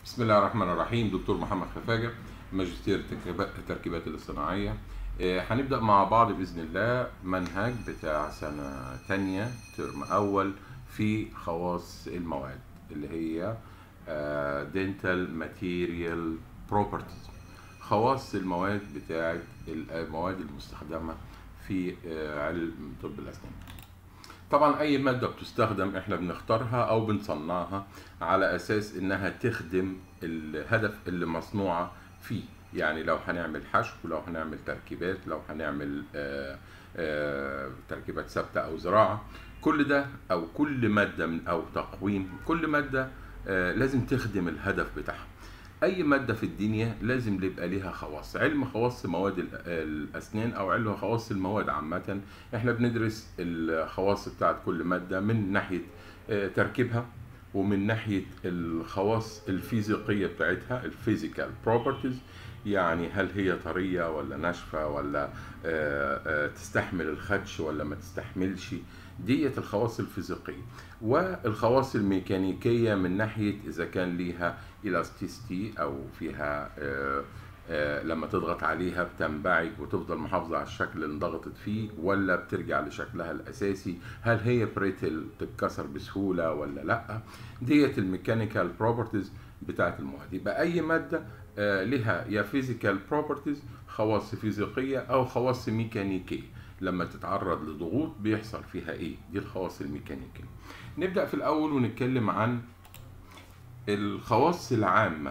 بسم الله الرحمن الرحيم دكتور محمد خفاجة ماجستير تركيبات التركيبات الاصطناعية آه، هنبدأ مع بعض بإذن الله منهج بتاع سنة تانية ترم أول في خواص المواد اللي هي دينتال ماتيريال بروبرتيز خواص المواد بتاعت المواد المستخدمة في آه، علم طب الأسنان طبعا اي ماده بتستخدم احنا بنختارها او بنصنعها على اساس انها تخدم الهدف اللي مصنوعه فيه يعني لو هنعمل حشو لو هنعمل تركيبات لو هنعمل آه، آه، تركيبات ثابته او زراعه كل ده او كل ماده من او تقويم كل ماده آه، لازم تخدم الهدف بتاعها اي ماده في الدنيا لازم يبقى ليها خواص علم خواص مواد ال- الاسنان او علم خواص المواد عامه احنا بندرس الخواص بتاعت كل ماده من ناحيه آه، تركيبها ومن ناحيه الخواص الفيزيقيه بتاعتها الفيزيكال بروبرتيز يعني هل هي طريه ولا ناشفه ولا آه، آه، تستحمل الخدش ولا ما تستحملش ديت الخواص الفيزيقيه والخواص الميكانيكيه من ناحيه اذا كان ليها الاستيستي او فيها آه، آه، لما تضغط عليها بتنبعج وتفضل محافظة على الشكل اللي انضغطت فيه ولا بترجع لشكلها الأساسي هل هي بريتل تتكسر بسهولة ولا لأ ديت الميكانيكال بروبرتيز بتاعت المواد يبقى أي مادة آه، لها يا فيزيكال بروبرتيز خواص فيزيقية أو خواص ميكانيكية لما تتعرض لضغوط بيحصل فيها إيه دي الخواص الميكانيكية نبدأ في الأول ونتكلم عن الخواص العامة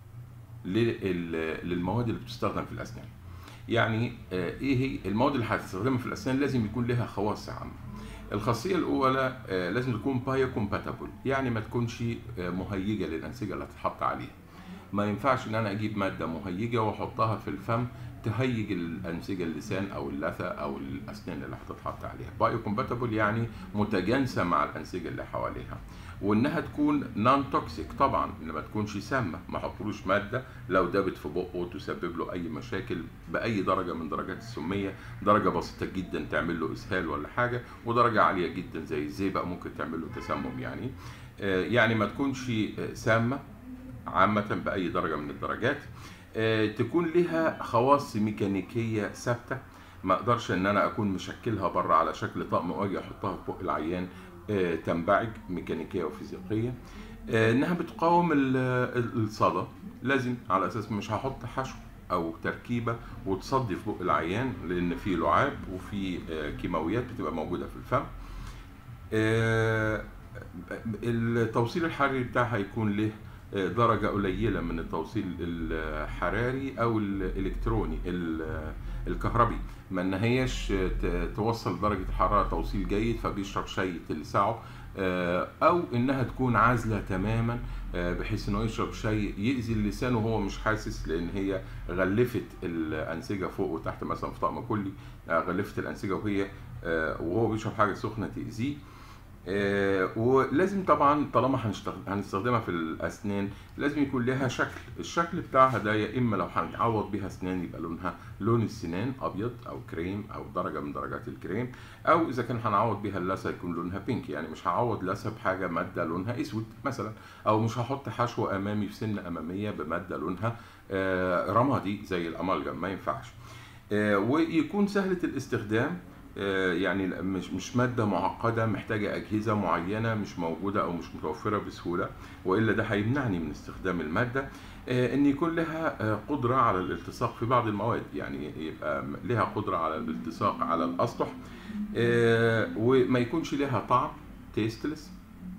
لل- للمواد اللي بتستخدم في الاسنان يعني آه، ايه هي المواد اللي هتستخدمها في الاسنان لازم يكون لها خواص عامه الخاصيه الاولى آه، لازم تكون بايو كومباتبل يعني ما تكونش آه، مهيجه للانسجه اللي هتتحط عليها ما ينفعش ان انا اجيب ماده مهيجه واحطها في الفم تهيج الانسجه اللسان او اللثه او الاسنان اللي هتتحط عليها بايو كومباتبل يعني متجانسه مع الانسجه اللي حواليها وانها تكون نون توكسيك طبعا ان ما تكونش سامه ما احطلوش ماده لو دابت في بقه تسبب له اي مشاكل باي درجه من درجات السميه درجه بسيطه جدا تعمل له اسهال ولا حاجه ودرجه عاليه جدا زي الزئبق ممكن تعمل له تسمم يعني آه، يعني ما تكونش آه، سامه عامه باي درجه من الدرجات آه، تكون لها خواص ميكانيكيه ثابته ما اقدرش ان انا اكون مشكلها بره على شكل طقم واجي احطها في بق العيان آه، تنبعج ميكانيكيه وفيزيقيه آه، انها بتقاوم ال- ال- الصدى لازم على اساس مش هحط حشو او تركيبه وتصدي في بق العيان لان في لعاب وفي آه، كيماويات بتبقى موجوده في الفم آه، التوصيل الحراري بتاعها يكون له آه، درجة قليلة من التوصيل الحراري أو الإلكتروني ال- الكهربي ما إن هيش ت- توصل درجة الحرارة توصيل جيد فبيشرب شاي تلسعه آه، أو إنها تكون عازلة تماما آه، بحيث إنه يشرب شاي يأذي اللسان وهو مش حاسس لأن هي غلفت الأنسجة فوق وتحت مثلا في طقم كلي آه، غلفت الأنسجة وهي آه، وهو بيشرب حاجة سخنة تأذيه آه، ولازم طبعا طالما هنشتغل- هنستخدمها في الاسنان لازم يكون لها شكل الشكل بتاعها ده يا اما لو هنعوض بيها اسنان يبقى لونها لون السنان ابيض او كريم او درجه من درجات الكريم او اذا كان هنعوض بيها اللثه يكون لونها بينك يعني مش هعوض لثه بحاجه ماده لونها اسود مثلا او مش هحط حشو امامي في سنه اماميه بماده لونها آه، رمادي زي الامالجم ما ينفعش آه، ويكون سهله الاستخدام آه، يعني مش مش ماده معقده محتاجه اجهزه معينه مش موجوده او مش متوفره بسهوله والا ده هيمنعني من استخدام الماده آه، ان يكون لها آه، قدره على الالتصاق في بعض المواد يعني يبقى م- لها قدره على الالتصاق على الاسطح آه، وما يكونش لها طعم تيستلس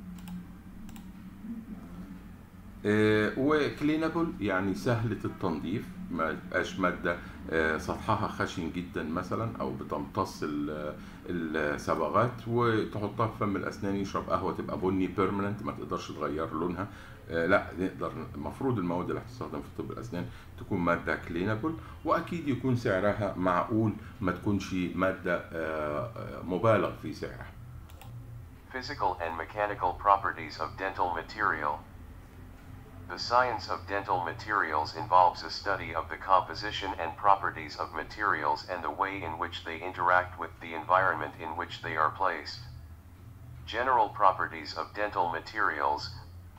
وكلينابل يعني سهلة التنظيف ما تبقاش مادة آه، سطحها خشن جدا مثلا أو بتمتص ال- الصبغات وتحطها في فم الأسنان يشرب قهوة تبقى بني بيرمننت ما تقدرش تغير لونها آه، لا نقدر المفروض المواد اللي هتستخدم في طب الأسنان تكون مادة كلينابل وأكيد يكون سعرها معقول ما تكونش مادة آه، آه، مبالغ في سعرها Physical and mechanical properties of dental material. The science of dental materials involves a study of the composition and properties of materials and the way in which they interact with the environment in which they are placed. General properties of dental materials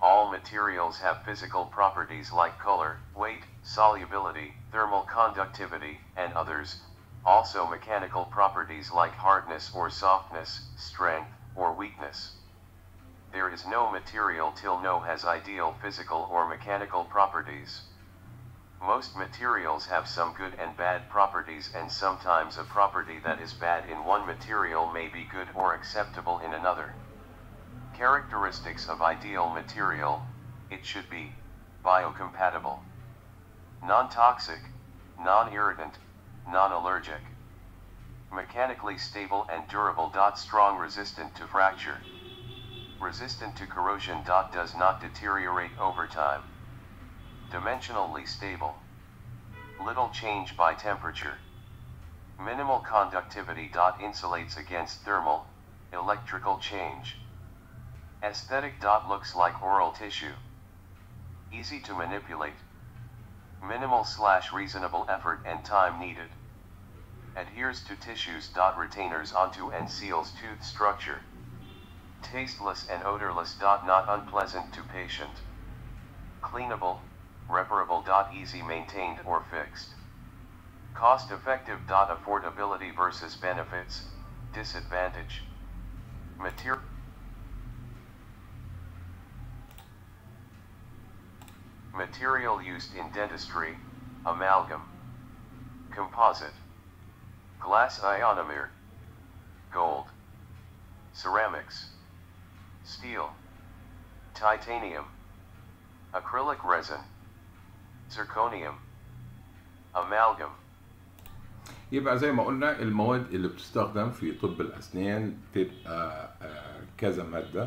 All materials have physical properties like color, weight, solubility, thermal conductivity, and others. Also mechanical properties like hardness or softness, strength, or weakness. There is no material till no has ideal physical or mechanical properties. Most materials have some good and bad properties and sometimes a property that is bad in one material may be good or acceptable in another. Characteristics of ideal material, it should be biocompatible, non-toxic, non-irritant, non-allergic, mechanically stable and durable. Strong resistant to fracture, resistant to corrosion. Does not deteriorate over time dimensionally stable. Little change by temperature. Minimal conductivity. Insulates against thermal, electrical change. Aesthetic. Looks like oral tissue. Easy to manipulate. Minimal slash reasonable effort and time needed. Adheres to tissues. Retainers onto and seals tooth structure. Tasteless and odorless. Not unpleasant to patient. Cleanable, reparable. Easy maintained or fixed. Cost effective. Affordability versus benefits, disadvantage. Material. Material used in dentistry, amalgam. Composite. Glass ionomer. Gold. Ceramics. Steel. Titanium. Acrylic resin. Zirconium. Amalgam. يبقى زي ما قلنا المواد اللي بتستخدم في طب الأسنان تبقى آه، كذا مادة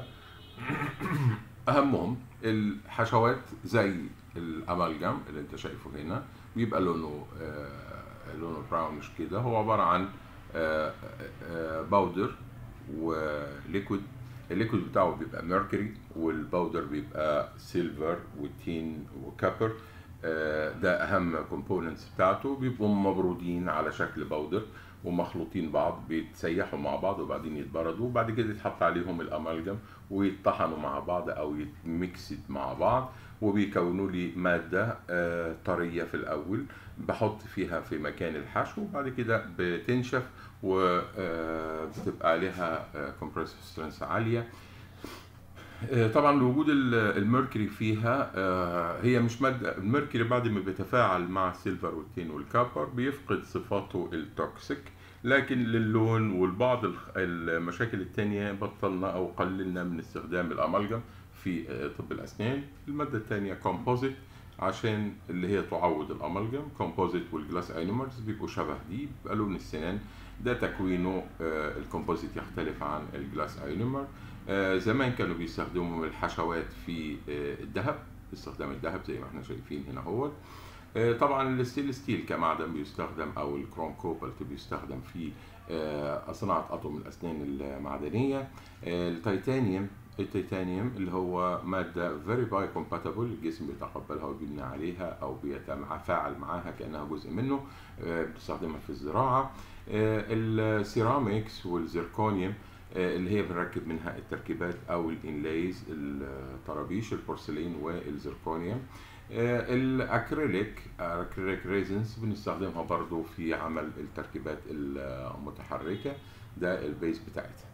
أهمهم الحشوات زي الأمالجم اللي أنت شايفه هنا بيبقى لونه آه، لونه براونش كده هو عبارة عن آه، آه، باودر وليكويد الليكويد بتاعه بيبقى ميركوري والباودر بيبقى سيلفر وتين وكابر آه، ده اهم كومبوننتس بتاعته بيبقوا مبرودين على شكل باودر ومخلوطين بعض بيتسيحوا مع بعض وبعدين يتبردوا وبعد كده يتحط عليهم الامالجم ويتطحنوا مع بعض او يتميكسد مع بعض وبيكونوا لي ماده آه، طريه في الاول بحط فيها في مكان الحشو وبعد كده بتنشف وبتبقى عليها كومبريسيف سترينث عاليه آه، طبعا وجود ال- الميركوري فيها آه، هي مش ماده الميركوري بعد ما بيتفاعل مع السيلفر والتين والكابر بيفقد صفاته التوكسيك لكن للون والبعض الخ- المشاكل التانية بطلنا او قللنا من استخدام الامالجم في آه، طب الاسنان الماده التانية كومبوزيت عشان اللي هي تعوض الامالجم كومبوزيت والجلاس اينومرز بيبقوا شبه دي بيبقى لون السنان ده تكوينه آه، الكومبوزيت يختلف عن الجلاس اينومر آه، زمان كانوا بيستخدموا الحشوات في آه، الذهب استخدام الذهب زي ما احنا شايفين هنا هو آه، طبعا الستيل ستيل كمعدن بيستخدم او الكروم كوبالت بيستخدم في آه، صناعة أطقم الأسنان المعدنية آه، التيتانيوم التيتانيوم اللي هو مادة very biocompatible الجسم بيتقبلها وبيبني عليها أو بيتفاعل معاها كأنها جزء منه آه، بتستخدمها في الزراعة آه، السيراميكس والزيركونيوم آه، اللي هي بنركب منها التركيبات او الانلايز الطرابيش البورسلين والزركونيوم آه، الاكريليك اكريليك ريزنز بنستخدمها برضو في عمل التركيبات المتحركه ده البيز بتاعتها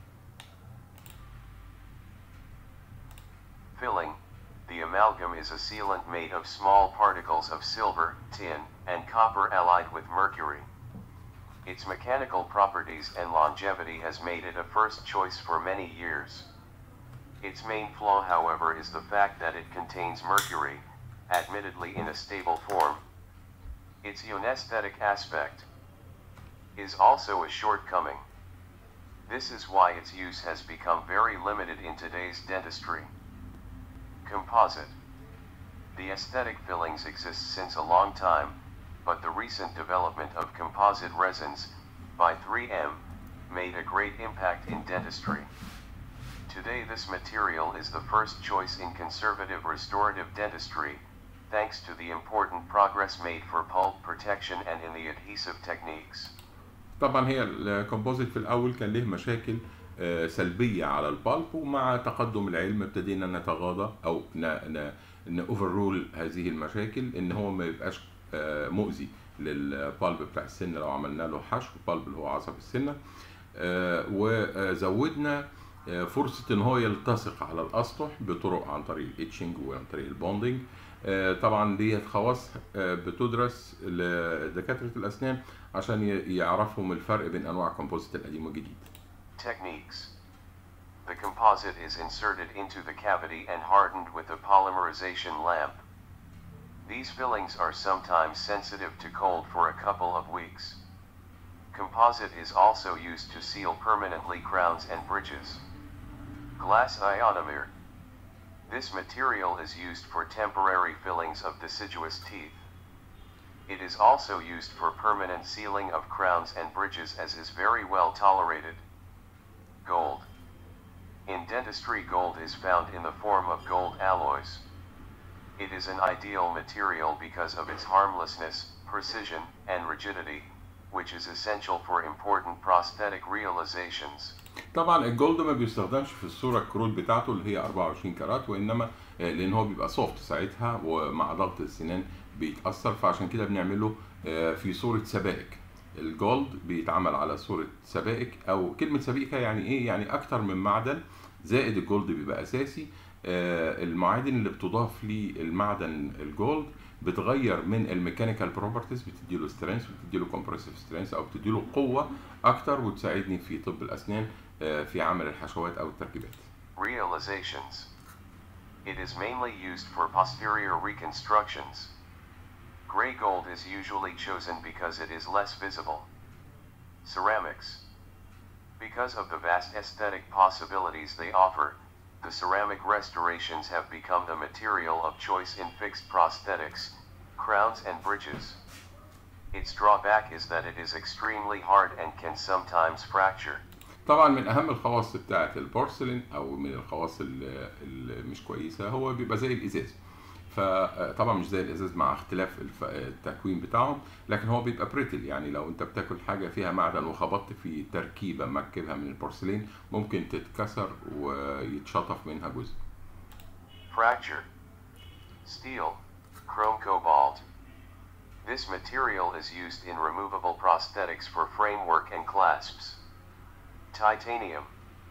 Filling. The amalgam is a sealant made of small particles of silver, tin, and copper allied with mercury. Its mechanical properties and longevity has made it a first choice for many years. Its main flaw, however, is the fact that it contains mercury, admittedly in a stable form. Its anesthetic aspect is also a shortcoming. This is why its use has become very limited in today's dentistry. Composite. The aesthetic fillings exist since a long time, but the recent development of composite resins, by 3M, made a great impact in dentistry. Today this material is the first choice in conservative restorative dentistry, thanks to the important progress made for pulp protection and in the adhesive techniques. طبعا هي الكومبوزيت في الاول كان له مشاكل آه، سلبيه على البالب ومع تقدم العلم ابتدينا نتغاضى او نوفرول هذه المشاكل ان هو ما يبقاش آه، مؤذي للبالب بتاع السن لو عملنا له حشو البالب اللي هو عصب السنه آه، وزودنا آه، فرصه ان هو يلتصق على الاسطح بطرق عن طريق الاتشنج وعن طريق البوندنج آه، طبعا ديت خواص آه، بتدرس لدكاتره الاسنان عشان ي- يعرفهم الفرق بين انواع الكومبوزيت القديم والجديد Techniques. The composite is inserted into the cavity and hardened with a polymerization lamp. These fillings are sometimes sensitive to cold for a couple of weeks. Composite is also used to seal permanently crowns and bridges. Glass ionomer. This material is used for temporary fillings of deciduous teeth. It is also used for permanent sealing of crowns and bridges as is very well tolerated. Gold. In dentistry gold is found in the form of gold alloys. It is an ideal material because of its harmlessness, precision, and rigidity, which is essential for important prosthetic realizations. طبعا الجولد ما بيستخدمش في الصوره الكروت بتاعته اللي هي 24 كارات وانما آه، لان هو بيبقى سوفت ساعتها ومع ضغط السنان بيتاثر فعشان كده بنعمله آه، في صوره سبائك الجولد بيتعمل على صوره سبائك او كلمه سبيكه يعني ايه يعني اكتر من معدن زائد الجولد بيبقى اساسي آه، المعادن اللي بتضاف للمعدن الجولد بتغير من الميكانيكال بروبرتيز بتديله سترينث وبتديله كومبريسيف سترينث او بتديله قوه اكتر وتساعدني في طب الاسنان آه، في عمل الحشوات او التركيبات Realizations. It is mainly used for posterior reconstructions. Gray gold is usually chosen because it is less visible. Ceramics. Because of the vast aesthetic possibilities they offer, the ceramic restorations have become the material of choice in fixed prosthetics, crowns, and bridges. Its drawback is that it is extremely hard and can sometimes fracture. طبعا من اهم الخواص بتاعه البورسلين او من الخواص ال- اللي مش كويسه هو بيبقى زي الازاز فطبعا مش زي الازاز مع اختلاف الف- التكوين بتاعهم لكن هو بيبقى بريتل يعني لو انت بتاكل حاجه فيها معدن وخبطت في تركيبه مركبها من البورسلين ممكن تتكسر ويتشطف منها جزء Fracture. Steel. Chrome cobalt. This material is used in removable prosthetics for framework and clasps. Titanium.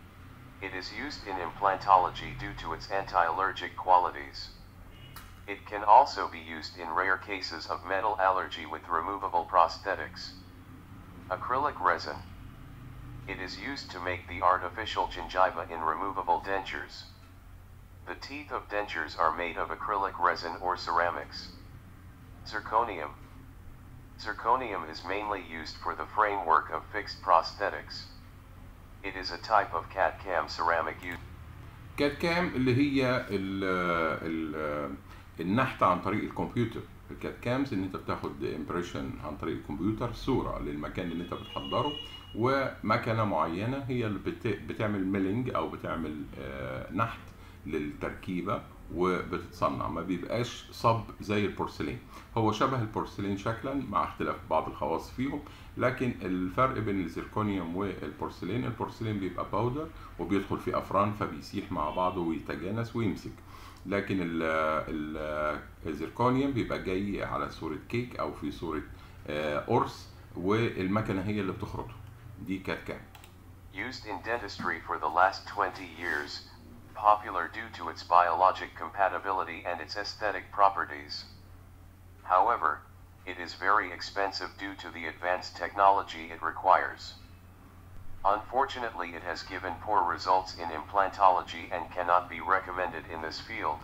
It is used in implantology due to its anti-allergic qualities. It can also be used in rare cases of metal allergy with removable prosthetics. Acrylic resin. It is used to make the artificial gingiva in removable dentures. The teeth of dentures are made of acrylic resin or ceramics. Zirconium. Zirconium is mainly used for the framework of fixed prosthetics. It is a type of CAD-CAM ceramic used. كات كام اللي هي ال ال النحت عن طريق الكمبيوتر الكات كامز ان انت بتاخد امبريشن عن طريق الكمبيوتر صوره للمكان اللي انت بتحضره ومكنه معينه هي اللي بت بتعمل ميلينج او بتعمل آه، نحت للتركيبه وبتتصنع ما بيبقاش صب زي البورسلين هو شبه البورسلين شكلا مع اختلاف بعض الخواص فيهم لكن الفرق بين الزيركونيوم والبورسلين البورسلين بيبقى باودر وبيدخل في افران فبيسيح مع بعضه ويتجانس ويمسك لكن ال- ال- الزيركونيوم بيبقى جاي على صورة كيك او في صورة آه، قرص والمكنة هي اللي بتخرطه دي كات كام Used in dentistry for the last 20 years, popular due to its biologic compatibility and its aesthetic properties. However, it is very expensive due to the advanced technology it requires. Unfortunately, it has given poor results in implantology and cannot be recommended in this field.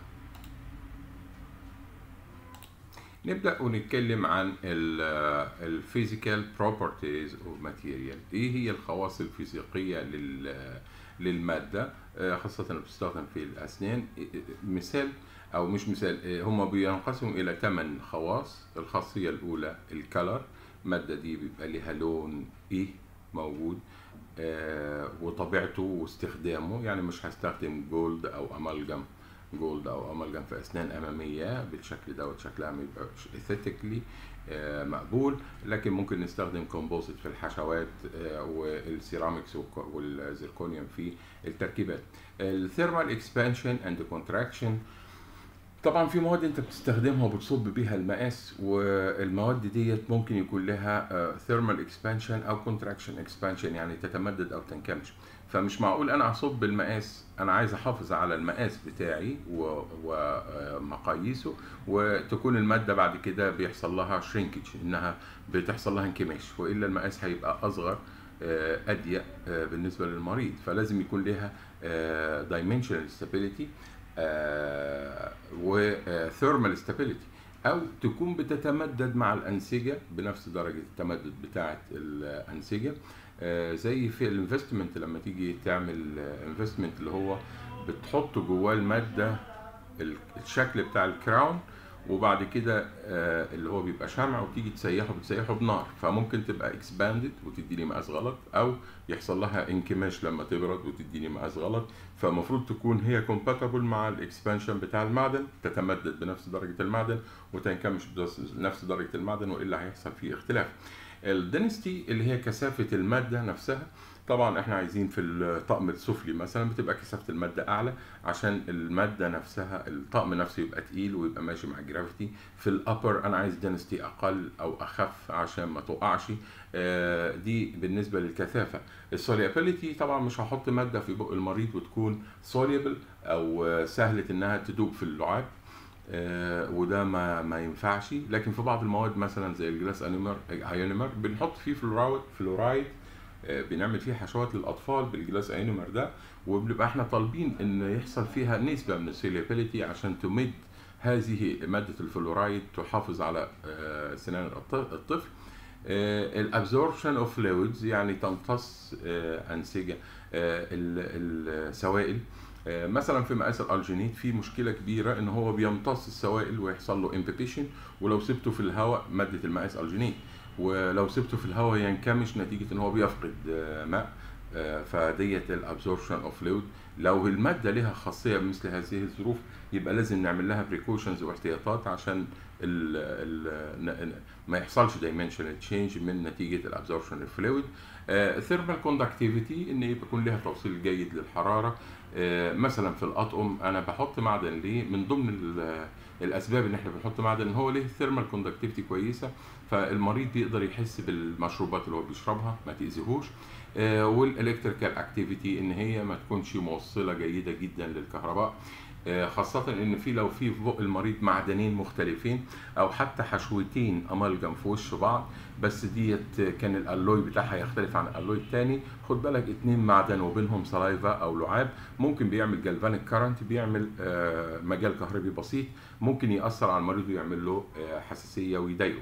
نبدأ ونتكلم عن الفيزيكال بروبرتيز اوف ماتيريال ايه هي الخواص الفيزيقية لل للمادة آه، خاصة اللي بتستخدم في الأسنان إيه- إيه- مثال أو مش مثال آه، هما بينقسموا إلى ثمان خواص الخاصية الأولى الكالر المادة دي بيبقى ليها لون إيه موجود آه، وطبيعته واستخدامه يعني مش هستخدم جولد أو أمالجم جولد او امالجم في اسنان اماميه بالشكل دوت شكلها ما يبقاش اثيتيكلي مقبول لكن ممكن نستخدم كومبوزيت في الحشوات آه، والسيراميكس والك- والزيركونيوم في التركيبات الثيرمال اكسبانشن اند كونتراكشن طبعا في مواد انت بتستخدمها وبتصب بيها المقاس والمواد ديت ممكن يكون لها ثيرمال اكسبانشن او كونتراكشن اكسبانشن يعني تتمدد او تنكمش فمش معقول انا اصب المقاس انا عايز احافظ على المقاس بتاعي و- ومقاييسه وتكون الماده بعد كده بيحصل لها شرينكج انها بتحصل لها انكماش والا المقاس هيبقى اصغر آه، اضيق آه، بالنسبه للمريض فلازم يكون لها دايمنشنال ستابيليتي وثيرمال ستابيليتي او تكون بتتمدد مع الانسجه بنفس درجه التمدد بتاعه الانسجه آه، زي في الانفستمنت لما تيجي تعمل انفستمنت اللي هو بتحط جواه الماده ال- الشكل بتاع الكراون وبعد كده آه، اللي هو بيبقى شمع وتيجي تسيحه بتسيحه بنار فممكن تبقى اكسباندد وتديني مقاس غلط او يحصل لها انكماش لما تبرد وتديني مقاس غلط فالمفروض تكون هي كومباتبل مع الاكسبانشن بتاع المعدن تتمدد بنفس درجه المعدن وتنكمش بنفس درجه المعدن والا هيحصل فيه اختلاف الدنستي اللي هي كثافه الماده نفسها طبعا احنا عايزين في الطقم السفلي مثلا بتبقى كثافه الماده اعلى عشان الماده نفسها الطقم نفسه يبقى تقيل ويبقى ماشي مع الجرافيتي في الابر انا عايز دنستي اقل او اخف عشان ما تقعش آه، دي بالنسبه للكثافه السوليابيليتي طبعا مش هحط ماده في بق المريض وتكون سوليبل او آه، سهله انها تدوب في اللعاب آه، وده ما ما ينفعش لكن في بعض المواد مثلا زي الجلاس انيمر ايونيمر بنحط فيه فلورايد فلورايد آه، بنعمل فيه حشوات للاطفال بالجلاس ايونيمر ده وبنبقى احنا طالبين ان يحصل فيها نسبه من السيليابيليتي عشان تمد هذه ماده الفلورايد تحافظ على آه، سنان الط- الطفل الابزوربشن اوف فلويدز يعني تمتص آه، انسجه آه، ال- السوائل آه، مثلا في مقاس الالجينيت في مشكله كبيره ان هو بيمتص السوائل ويحصل له امبيبيشن ولو سبته في الهواء ماده المقاس الجينيت ولو سبته في الهواء ينكمش نتيجه ان هو بيفقد آه، ماء آه، فديت الابزوربشن اوف فلويد لو الماده لها خاصيه بمثل هذه الظروف يبقى لازم نعمل لها بريكوشنز واحتياطات عشان ال ال ن- ما يحصلش دايمنشنال تشينج من نتيجه الابزوربشن الفلويد ثيرمال كوندكتيفيتي ان يبقى يكون لها توصيل جيد للحراره آه، مثلا في الاطقم انا بحط معدن ليه من ضمن ال- الاسباب ان احنا بنحط معدن ان هو ليه ثيرمال كوندكتيفيتي كويسه فالمريض بيقدر يحس بالمشروبات اللي هو بيشربها ما تاذيهوش والالكتريكال اكتيفيتي ان هي ما تكونش موصله جيده جدا للكهرباء آه، خاصة ان في لو في في بق المريض معدنين مختلفين او حتى حشوتين امالجم في وش بعض بس ديت كان الالوي بتاعها يختلف عن الالوي التاني خد بالك اتنين معدن وبينهم سلايفا او لعاب ممكن بيعمل جالفانيك كارنت بيعمل آه، مجال كهربي بسيط ممكن ياثر على المريض ويعمل له آه، حساسيه ويضايقه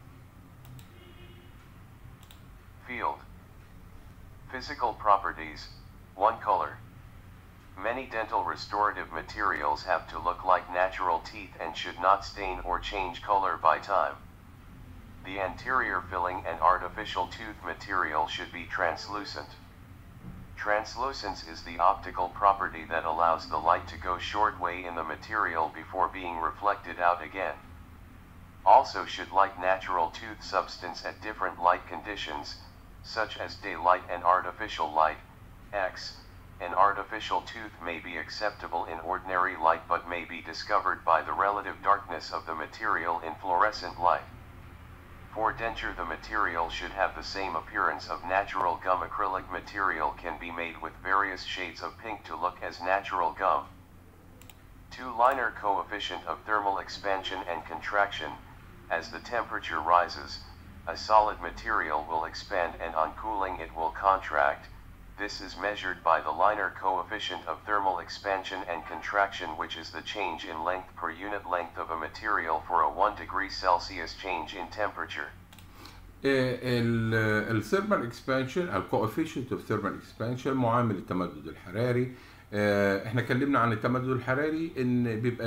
Field. Physical properties. One color. Many dental restorative materials have to look like natural teeth and should not stain or change color by time. The anterior filling and artificial tooth material should be translucent. Translucence is the optical property that allows the light to go short way in the material before being reflected out again. Also should like natural tooth substance at different light conditions, such as daylight and artificial light, X. An artificial tooth may be acceptable in ordinary light but may be discovered by the relative darkness of the material in fluorescent light. For denture the material should have the same appearance of natural gum acrylic material can be made with various shades of pink to look as natural gum. 2 liner coefficient of thermal expansion and contraction, as the temperature rises, a solid material will expand and on cooling it will contract. This is measured by the liner coefficient of thermal expansion and contraction which is the change in length per unit length of a material for a 1 degree Celsius change in temperature. الثيرمال اكسبانشن او الكوفيشنت اوف ثيرمال اكسبانشن معامل التمدد الحراري آه، احنا اتكلمنا عن التمدد الحراري ان بيبقى ليه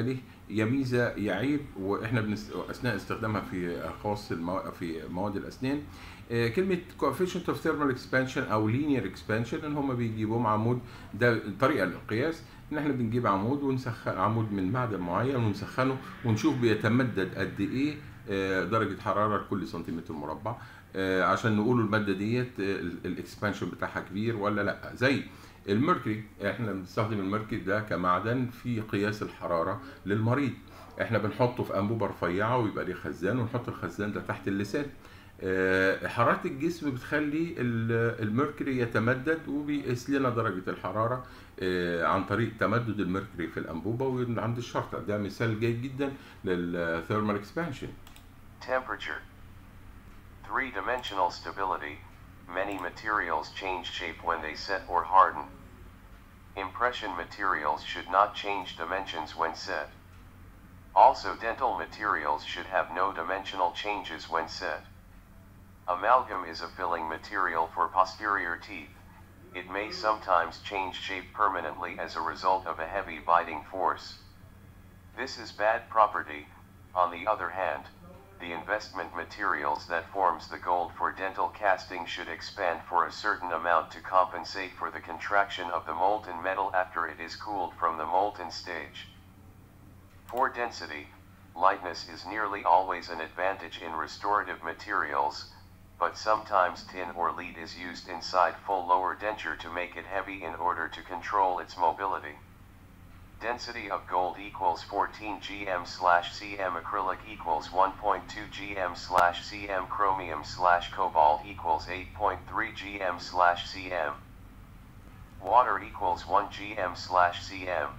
يا ميزه يا عيب واحنا بنس... اثناء استخدامها في خاص المو... في مواد الاسنان آه، كلمه coefficient of thermal expansion او linear expansion ان هم بيجيبوهم عمود ده طريقه للقياس ان احنا بنجيب عمود ونسخن عمود من معدن معين ونسخنه ونشوف بيتمدد قد ايه آه، درجه حراره لكل سنتيمتر مربع آه، عشان نقول الماده ديت الاكسبانشن بتاعها كبير ولا لا زي الميركوري احنا بنستخدم الميركوري ده كمعدن في قياس الحراره للمريض احنا بنحطه في انبوبه رفيعه ويبقى ليه خزان ونحط الخزان ده تحت اللسان آه، حراره الجسم بتخلي ال- الميركوري يتمدد وبيقيس لنا درجه الحراره آه، عن طريق تمدد الميركوري في الانبوبه وعند الشرطه ده مثال جيد جدا للثيرمال اكسبانشن Temperature. Three-dimensional stability. Many materials change shape when they set or harden. Impression materials should not change dimensions when set. Also dental materials should have no dimensional changes when set. Amalgam is a filling material for posterior teeth. It may sometimes change shape permanently as a result of a heavy biting force. This is bad property. On the other hand, the investment materials that forms the gold for dental casting should expand for a certain amount to compensate for the contraction of the molten metal after it is cooled from the molten stage. For density, lightness is nearly always an advantage in restorative materials, but sometimes tin or lead is used inside full lower denture to make it heavy in order to control its mobility. Density of gold equals 14 gm slash cm acrylic equals 1.2 gm slash cm chromium slash cobalt equals 8.3 gm slash cm. Water equals 1 gm slash cm.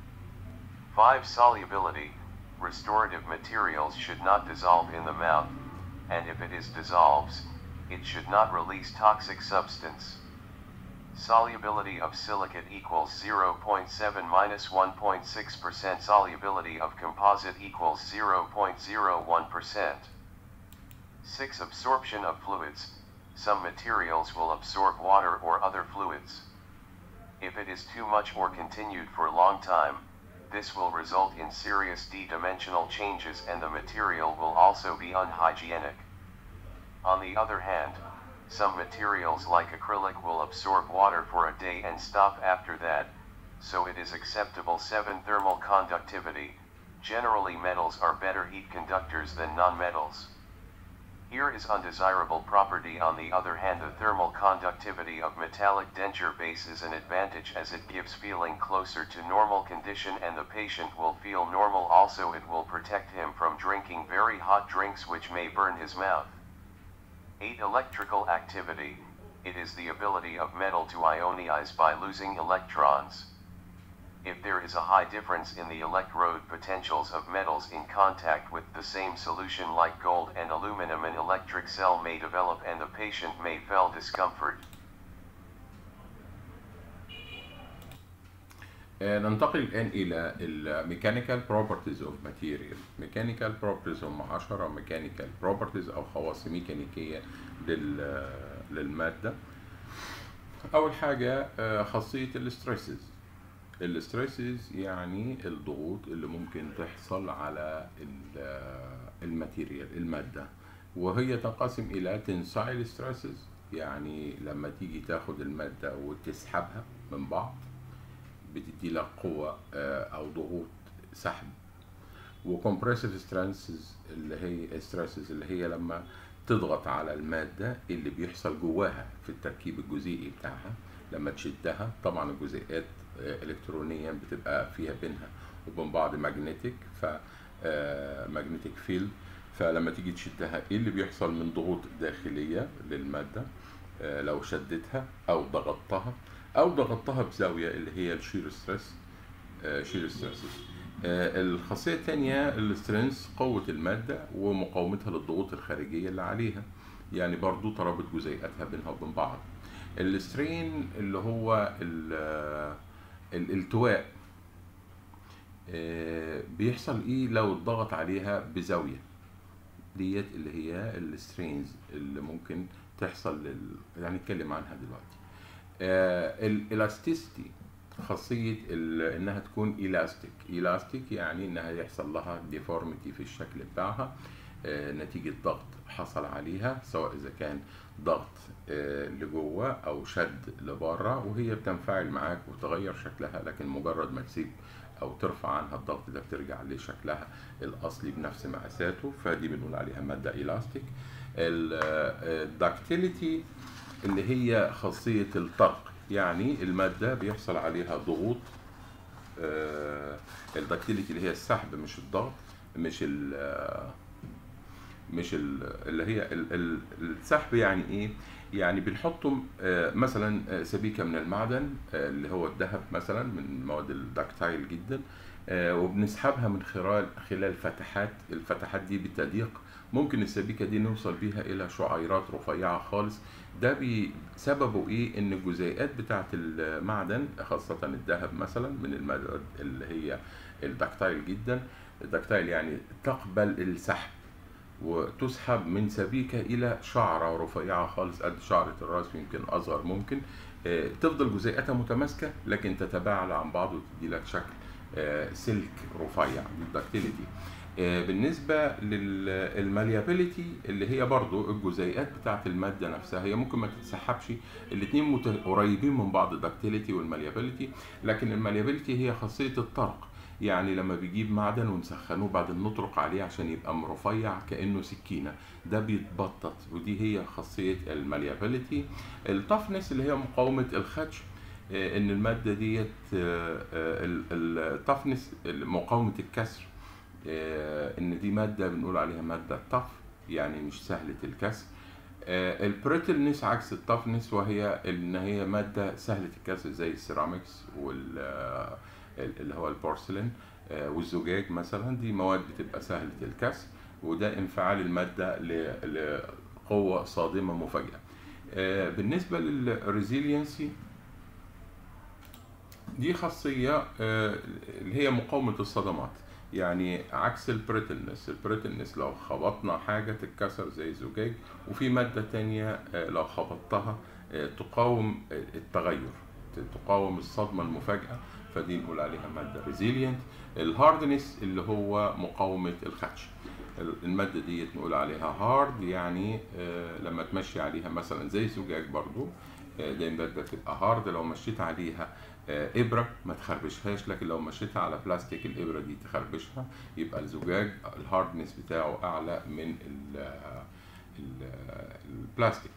5. Solubility. Restorative materials should not dissolve in the mouth, and if it is dissolves, it should not release toxic substance. Solubility of silicate equals 0.7 minus 1.6%. Solubility of composite equals 0.01%. 6. Absorption of fluids. Some materials will absorb water or other fluids. If it is too much or continued for a long time, this will result in serious d-dimensional changes and the material will also be unhygienic. On the other hand, some materials like acrylic will absorb water for a day and stop after that, so it is acceptable 7 thermal conductivity. Generally metals are better heat conductors than nonmetals. Here is undesirable property on the other hand the thermal conductivity of metallic denture base is an advantage as it gives feeling closer to normal condition and the patient will feel normal also it will protect him from drinking very hot drinks which may burn his mouth. 8. Electrical activity. It is the ability of metal to ionize by losing electrons. If there is a high difference in the electrode potentials of metals in contact with the same solution like gold and aluminum an electric cell may develop and the patient may feel discomfort. آه، ننتقل الآن إلى الميكانيكال بروبرتيز اوف ماتيريال ميكانيكال بروبرتيز هم 10 ميكانيكال بروبرتيز أو خواص ميكانيكية لل للمادة أول حاجة آه، خاصية الاستريسز الاستريسز يعني الضغوط اللي ممكن تحصل على ال- الماتيريال المادة وهي تنقسم إلى تنسايل ستريسز يعني لما تيجي تاخد المادة وتسحبها من بعض بتدي لك قوة آه، أو ضغوط سحب وكمبريسيف ستريسز اللي هي ستريسز اللي هي لما تضغط على المادة اللي بيحصل جواها في التركيب الجزيئي بتاعها لما تشدها طبعا الجزيئات آه، إلكترونيا بتبقى فيها بينها وبين بعض ماجنتيك ف ماجنتيك فيلد فلما تيجي تشدها ايه اللي بيحصل من ضغوط داخلية للمادة آه، لو شدتها او ضغطتها او ضغطتها بزاوية اللي هي الشير ستريس شير ستريسز الخاصية الثانية السترينث قوة المادة ومقاومتها للضغوط الخارجية اللي عليها يعني برضو ترابط جزيئاتها بينها وبين بعض السترين اللي هو ال- الالتواء آه، بيحصل ايه لو اتضغط عليها بزاوية ديت اللي هي السترينز اللي ممكن تحصل لل... يعني نتكلم عنها دلوقتي الالاستيستي خاصية ال- انها تكون الاستيك الاستيك يعني انها يحصل لها ديفورميتي في الشكل بتاعها آه، نتيجة ضغط حصل عليها سواء اذا كان ضغط آه، لجوه او شد لبره وهي بتنفعل معاك وتغير شكلها لكن مجرد ما تسيب او ترفع عنها الضغط ده بترجع لشكلها الاصلي بنفس مقاساته فدي بنقول عليها مادة الاستيك الدكتيليتي اللي هي خاصية الطرق يعني المادة بيحصل عليها ضغوط الدكتيليتي اللي هي السحب مش الضغط مش ال مش ال اللي هي ال- ال- السحب يعني ايه؟ يعني بنحطه آه، مثلا آه، سبيكه من المعدن آه، اللي هو الذهب مثلا من المواد الدكتايل جدا آه، وبنسحبها من خلال خلال فتحات الفتحات دي بتضيق ممكن السبيكه دي نوصل بيها الى شعيرات رفيعه خالص ده بي- سببه ايه ان الجزيئات بتاعه المعدن خاصه الذهب مثلا من المواد اللي هي الدكتايل جدا الدكتايل يعني تقبل السحب وتسحب من سبيكة إلى شعرة رفيعة خالص قد شعرة الرأس يمكن أصغر ممكن آه، تفضل جزيئاتها متماسكة لكن تتباعد عن بعض وتدي لك شكل آه، سلك رفيع دي الدكتيليتي آه، بالنسبة للماليابيليتي اللي هي برضو الجزيئات بتاعت المادة نفسها هي ممكن ما تتسحبش الاتنين مت- قريبين من بعض الدكتيليتي والماليابيليتي لكن الماليابيليتي هي خاصية الطرق يعني لما بيجيب معدن ونسخنوه بعدين نطرق عليه عشان يبقى مرفيع كأنه سكينة ده بيتبطط ودي هي خاصية الماليابيليتي التفنس اللي هي مقاومة الخدش آه، ان المادة ديت التفنس مقاومة الكسر آه، ان دي مادة بنقول عليها مادة طف يعني مش سهلة الكسر آه، البريتلنس عكس التفنس وهي ان هي مادة سهلة الكسر زي السيراميكس وال آه، اللي هو البورسلين آه، والزجاج مثلا دي مواد بتبقى سهلة الكسر وده انفعال المادة ل- لقوة صادمة مفاجئة آه، بالنسبة للريزيلينسي دي خاصية آه، اللي هي مقاومة الصدمات يعني عكس البريتلنس البريتلنس لو خبطنا حاجة تتكسر زي الزجاج وفي مادة تانية آه، لو خبطتها آه، تقاوم آه، التغير تقاوم الصدمة المفاجئة فدي نقول عليها مادة ريزيلينت الهاردنس اللي هو مقاومة الخدش المادة دي نقول عليها هارد يعني آه، لما تمشي عليها مثلا زي الزجاج برضو آه، دي مادة تبقى هارد لو مشيت عليها آه، إبرة ما تخربشهاش لكن لو مشيتها على بلاستيك الإبرة دي تخربشها يبقى الزجاج الهاردنس بتاعه أعلى من ال- ال- البلاستيك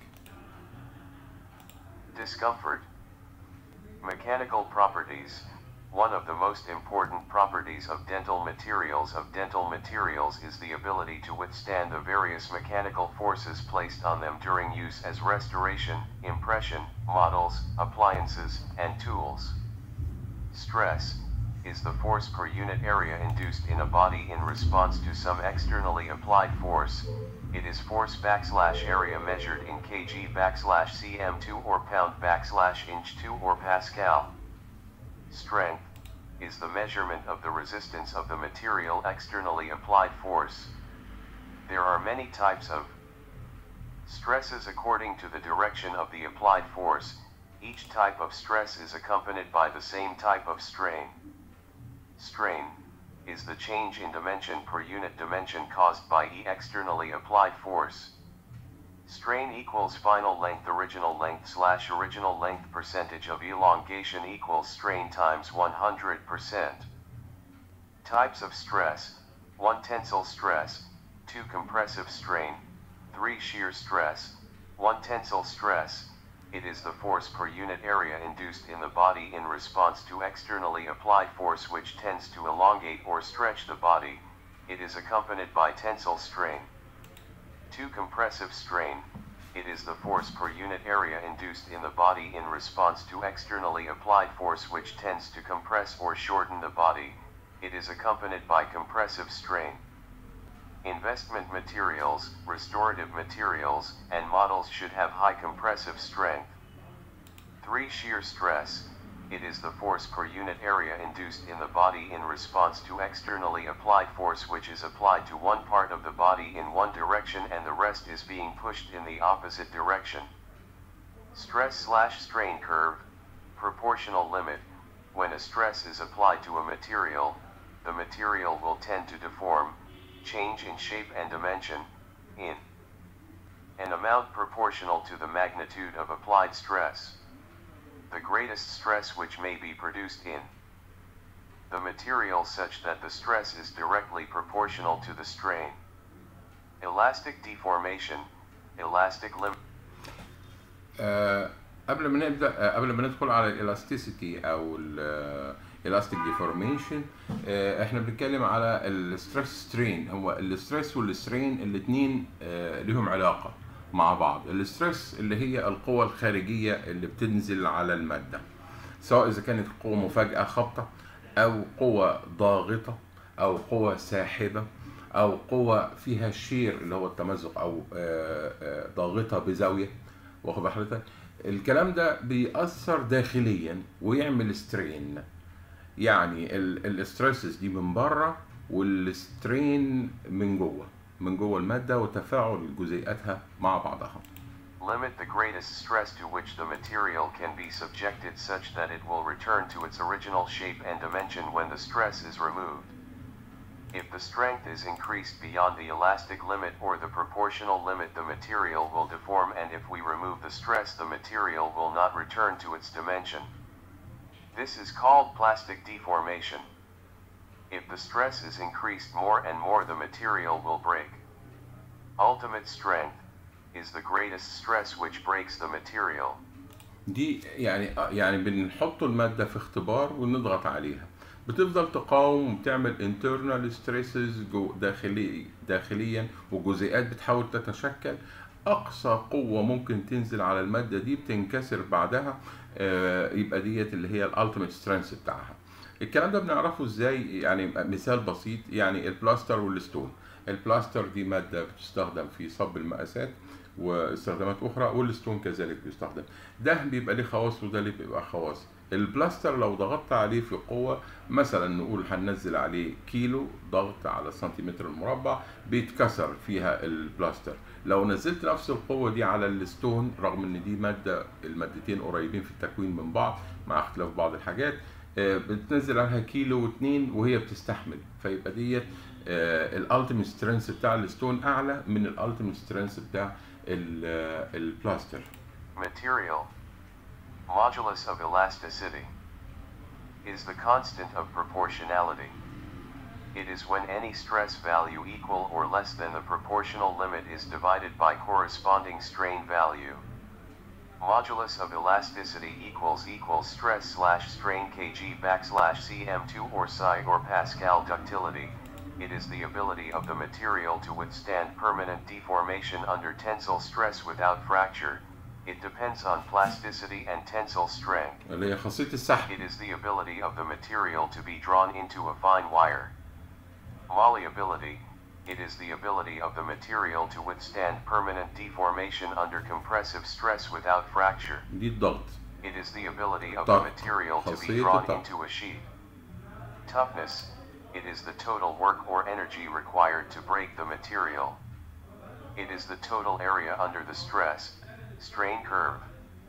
Discomfort. Mechanical properties. One of the most important properties of dental materials of dental materials is the ability to withstand the various mechanical forces placed on them during use as restoration, impression, models, appliances, and tools. Stress is the force per unit area induced in a body in response to some externally applied force. It is force backslash area measured in kg backslash cm2 or pound backslash inch 2 or pascal. Strength is the measurement of the resistance of the material externally applied force. There are many types of stresses according to the direction of the applied force. Each type of stress is accompanied by the same type of strain. Strain is the change in dimension per unit dimension caused by E externally applied force. Strain equals final length original length slash original length percentage of elongation equals strain times 100%. Types of stress 1 tensile stress, 2 compressive strain, 3 shear stress, 1 tensile stress. It is the force per unit area induced in the body in response to externally applied force which tends to elongate or stretch the body. It is accompanied by tensile strain. 2 compressive strain. It is the force per unit area induced in the body in response to externally applied force which tends to compress or shorten the body. It is accompanied by compressive strain. Investment materials, restorative materials, and models should have high compressive strength. 3 shear stress. It is the force per unit area induced in the body in response to externally applied force which is applied to one part of the body in one direction and the rest is being pushed in the opposite direction. Stress slash strain curve, proportional limit. When a stress is applied to a material, the material will tend to deform, change in shape and dimension, in an amount proportional to the magnitude of applied stress. The greatest stress which may be produced in the material such that the stress is directly proportional to the strain. Elastic deformation, elastic limit. آه، قبل ما نبدا آه، قبل ما ندخل على الالاستيسيتي او الالاستيك ديفورميشن احنا بنتكلم على الستريس سترين هو الستريس والسترين الاثنين لهم علاقه مع بعض الستريس اللي هي القوة الخارجية اللي بتنزل على المادة سواء إذا كانت قوة مفاجئة خبطة أو قوة ضاغطة أو قوة ساحبة أو قوة فيها شير اللي هو التمزق أو آه، آه، ضاغطة بزاوية واخد بال حضرتك الكلام ده بيأثر داخليا ويعمل سترين يعني الاستريسز دي من بره والسترين من جوه من جوه المادة وتفاعل جزيئاتها مع بعضها Limit the greatest stress to which the material can be subjected such that it will return to its original shape and dimension when the stress is removed. If the strength is increased beyond the elastic limit or the proportional limit the material will deform and if we remove the stress the material will not return to its dimension. This is called plastic deformation. If the stress is increased more and more the material will break. Ultimate strength is the greatest stress which breaks the material. دي يعني يعني بنحط المادة في اختبار ونضغط عليها بتفضل تقاوم وبتعمل internal stresses جو داخلي داخليا وجزيئات بتحاول تتشكل اقصى قوة ممكن تنزل على المادة دي بتنكسر بعدها آه، يبقى ديت اللي هي الالتيميت سترينث بتاعها الكلام ده بنعرفه ازاي يعني مثال بسيط يعني البلاستر والستون البلاستر دي مادة بتستخدم في صب المقاسات واستخدامات اخرى والستون كذلك بيستخدم ده بيبقى ليه خواص وده ليه بيبقى خواص البلاستر لو ضغطت عليه في قوة مثلا نقول هننزل عليه كيلو ضغط على السنتيمتر المربع بيتكسر فيها البلاستر لو نزلت نفس القوة دي على الستون رغم ان دي مادة المادتين قريبين في التكوين من بعض مع اختلاف بعض الحاجات آه، بتنزل عليها كيلو واتنين وهي بتستحمل فيبقى ديت الالتيميت سترينث بتاع الستون اعلى من الالتيميت سترينث بتاع ال- آه، البلاستر Material. Modulus of elasticity is the constant of proportionality. It is when any stress value equal or less than the proportional limit is divided by corresponding strain value. Modulus of elasticity equals equals stress slash strain kg backslash cm2 or psi or Pascal ductility. It is the ability of the material to withstand permanent deformation under tensile stress without fracture. It depends on plasticity and tensile strength. اللي هي خاصية السحب It is the ability of the material to be drawn into a fine wire. Malleability. It is the ability of the material to withstand permanent deformation under compressive stress without fracture. دي الضغط It is the ability of the طاقة. material to be خاصية drawn الطاقة. into a sheet. Toughness. It is the total work or energy required to break the material. It is the total area under the stress, strain curve.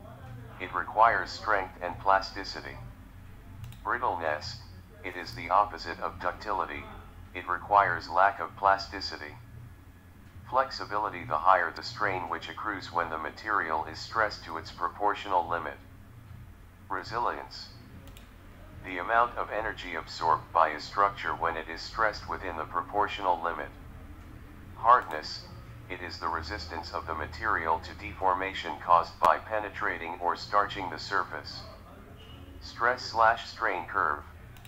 It requires strength and plasticity. Brittleness. It is the opposite of ductility. It requires lack of plasticity. Flexibility The higher the strain which accrues when the material is stressed to its proportional limit. Resilience. The amount of energy absorbed by a structure when it is stressed within the proportional limit. Hardness. It is the resistance of the material to deformation caused by penetrating or starching the surface. Stress slash strain curve.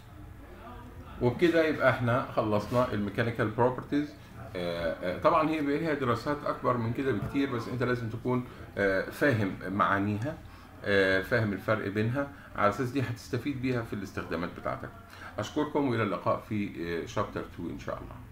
وبكده يبقى احنا خلصنا الميكانيكال بروبرتيز طبعا هي بقى ليها دراسات اكبر من كده بكتير بس انت لازم تكون آه، فاهم معانيها آه، فاهم الفرق بينها على اساس دي هتستفيد بيها في الاستخدامات بتاعتك اشكركم والى اللقاء في شابتر 2 ان شاء الله